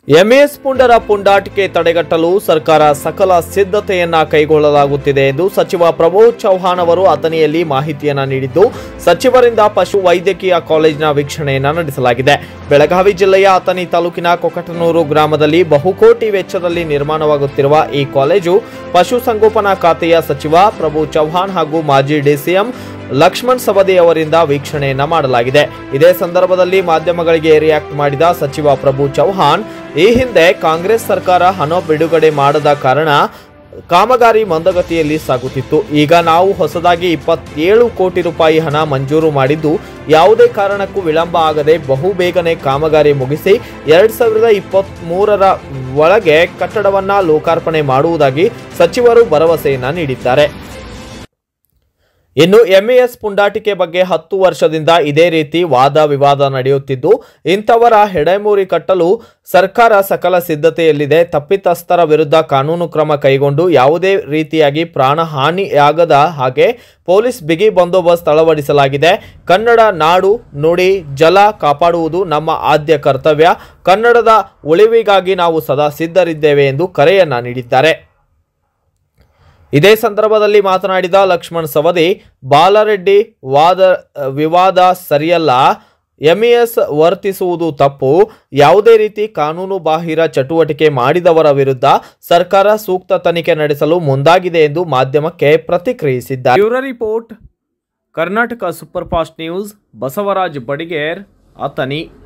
MS ಪುಂಡರ ಪುಂಡಾಟಿಕೆ ತಡೆಗಟ್ಟಲು ಸರ್ಕಾರ ಸಕಲ ಸಿದ್ಧತೆಯನ್ನ ಕೈಗೊಳ್ಳಲಾಗುತ್ತಿದೆ ಎಂದು ಸಚಿವ ಪ್ರಭು ಚೌಹಾಣ್ ಅವರು ಅಥಣಿಯಲ್ಲಿ ಮಾಹಿತಿಯನ್ನ ನೀಡಿದ್ದು ಸಚಿವರಿಂದ ಪಶು ವೈದ್ಯಕೀಯ ಕಾಲೇಜಿನ ವೀಕ್ಷಣೆಯನ್ನ ನಡೆಸಲಾಗಿದೆ ಬೆಳಗಾವಿ ಜಿಲ್ಲೆಯ ಅಥಣಿ ತಾಲೂಕಿನ ಕೊಕಟನೂರು ಗ್ರಾಮದಲ್ಲಿ ಬಹುಕೋಟಿ ವೆಚ್ಚದಲ್ಲಿ ನಿರ್ಮಾಣವಾಗುತ್ತಿರುವ ಈ ಕಾಲೇಜು ಪಶುಸಂಗೋಪನಾ ಖಾತೆಯ ಸಚಿವ ಪ್ರಭು ಚೌಹಾಣ್ ಹಾಗೂ ಮಾಜಿ ಡಿಸಿಎಂ ಲಕ್ಷ್ಮಣ್ ಸವದಿ ಅವರಿಂದ ವೀಕ್ಷಣೆಯನ್ನ ಮಾಡಲಾಗಿದೆ ಇದೇ ಸಂದರ್ಭದಲ್ಲಿ ಮಾಧ್ಯಮಗಳಿಗೆ ರಿಯಾಕ್ಟ್ ಮಾಡಿದ ಸಚಿವ ಪ್ರಭು ಚೌಹಾಣ್ ಈ ಹಿಂದೆ ಕಾಂಗ್ರೆಸ್ ಸರ್ಕಾರ ಹಣ ಬಿಡುಗಡೆ ಮಾಡದ ಕಾರಣ ಕಾಮಗಾರಿ ಮಂದಗತಿಯಲ್ಲಿ ಸಾಗುತ್ತಿತ್ತು ಈಗ ನಾವು ಹೊಸದಾಗಿ ಇಪ್ಪತ್ತೇಳು ಕೋಟಿ ರೂಪಾಯಿ ಹಣ ಮಂಜೂರು ಮಾಡಿದ್ದು ಯಾವುದೇ ಕಾರಣಕ್ಕೂ ವಿಳಂಬ ಆಗದೆ ಬಹುಬೇಗನೆ ಕಾಮಗಾರಿ ಮುಗಿಸಿ ಎರಡ್ ಸಾವಿರದ ಇಪ್ಪತ್ತ್ ಮೂರರ ಒಳಗೆ ಕಟ್ಟಡವನ್ನ ಲೋಕಾರ್ಪಣೆ ಮಾಡುವುದಾಗಿ ಸಚಿವರು ಭರವಸೆಯನ್ನ ನೀಡಿದ್ದಾರೆ ಇನ್ನು ಎಂಎಎಸ್ ಪುಂಡಾಟಿಕೆ ಬಗ್ಗೆ ಹತ್ತು ವರ್ಷದಿಂದ ಇದೇ ರೀತಿ ವಾದ ವಿವಾದ ನಡೆಯುತ್ತಿದ್ದು ಇಂಥವರ ಹೆಡೆಮೂರಿ ಕಟ್ಟಲು ಸರ್ಕಾರ ಸಕಲ ಸಿದ್ಧತೆಯಲ್ಲಿದೆ ತಪ್ಪಿತಸ್ಥರ ವಿರುದ್ಧ ಕಾನೂನು ಕ್ರಮ ಕೈಗೊಂಡು ಯಾವುದೇ ರೀತಿಯಾಗಿ ಪ್ರಾಣಹಾನಿಯಾಗದ ಹಾಗೆ ಪೊಲೀಸ್ ಬಿಗಿ ಬಂದೋಬಸ್ತ್ ಅಳವಡಿಸಲಾಗಿದೆ ಕನ್ನಡ ನಾಡು ನುಡಿ ಜಲ ಕಾಪಾಡುವುದು ನಮ್ಮ ಆದ್ಯ ಕರ್ತವ್ಯ ಕನ್ನಡದ ಉಳಿವಿಗಾಗಿ ನಾವು ಸದಾ ಸಿದ್ಧರಿದ್ದೇವೆ ಎಂದು ಕರೆಯನ್ನ ನೀಡಿದ್ದಾರೆ ಇದೇ ಸಂದರ್ಭದಲ್ಲಿ ಮಾತನಾಡಿದ ಲಕ್ಷ್ಮಣ್ ಸವದಿ ಬಾಲರೆಡ್ಡಿ ವಾದ ವಿವಾದ ಸರಿಯಲ್ಲ ಎಂಇಎಸ್ ವರ್ತಿಸುವುದು ತಪ್ಪು ಯಾವುದೇ ರೀತಿ ಕಾನೂನು ಬಾಹಿರ ಚಟುವಟಿಕೆ ಮಾಡಿದವರ ವಿರುದ್ಧ ಸರ್ಕಾರ ಸೂಕ್ತ ತನಿಖೆ ನಡೆಸಲು ಮುಂದಾಗಿದೆ ಎಂದು ಮಾಧ್ಯಮಕ್ಕೆ ಪ್ರತಿಕ್ರಿಯಿಸಿದ್ದಾರೆ bureau report Karnataka super fast news Basavaraj Badiger Athani